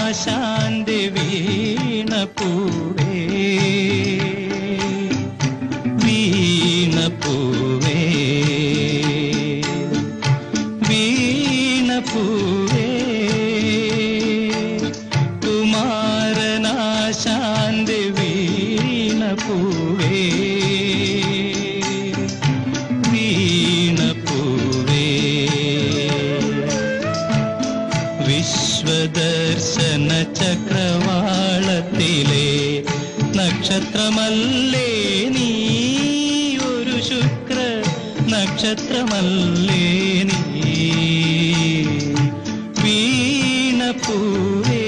കുമാരനാശാന്റെ വീണപ്പൂവേ വീണപ്പൂവേ വീണപ്പൂവേ കുമാരനാശാന്റെ വീണപ്പൂവേ വീണപ്പൂവേ വിശ്വദർശന ചക്രവാളത്തിലെ നക്ഷത്രമല്ലേ നീ ഒരു ശുക്ര നക്ഷത്രമല്ലേ നീ വീണപ്പൂവേ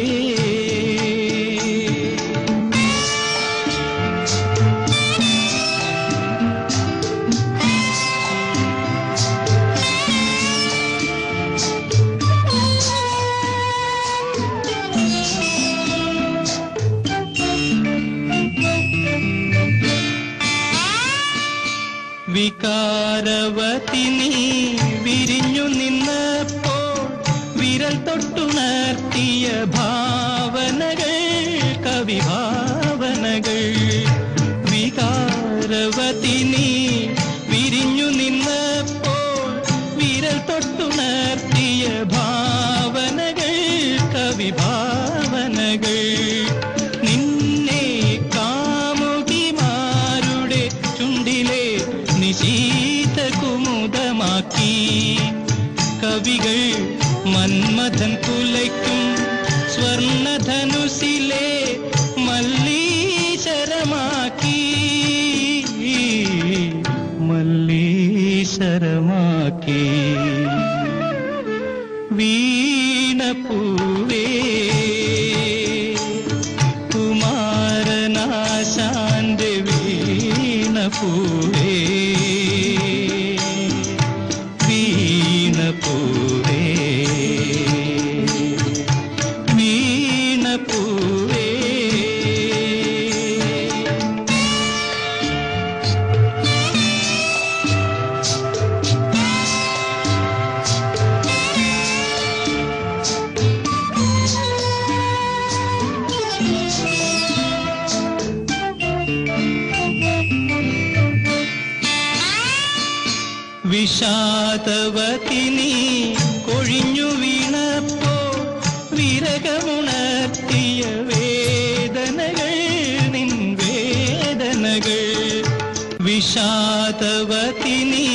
വികാരവതി നീ വിരിഞ്ഞു നിന്നപ്പോൾ വിരൽ തൊട്ടുണർത്തിയ ഭാവനകൾ കവിഭാവനകൾ വികാരവതി നീ വിരിഞ്ഞു നിന്നപ്പോൾ വിരൽ തൊട്ടുണർത്തിയ ഭാവനകൾ കവിഭാവനകൾ നിന്നെ കാമുകിമാരുടെ ചുണ്ടിലെ നിശീത കുമുദമാക്കി കവികൾ മന്മഥൻ കുലയ്ക്കും സ്വർണധനുസിലെ മല്ലീശരമാക്കി മല്ലീശരമാക്കി വീണപ്പൂവേ കുമാരനാശാന്റെ വീണപ്പൂവേ വീണപ്പൂവേ വീണപ്പൂവേ വിഷാദവതി നീ കൊഴിഞ്ഞു വീണപ്പോ വിരകമുണർത്തിയ വേദനകൾ നിൻ വേദനകൾ വിഷാദവതി നീ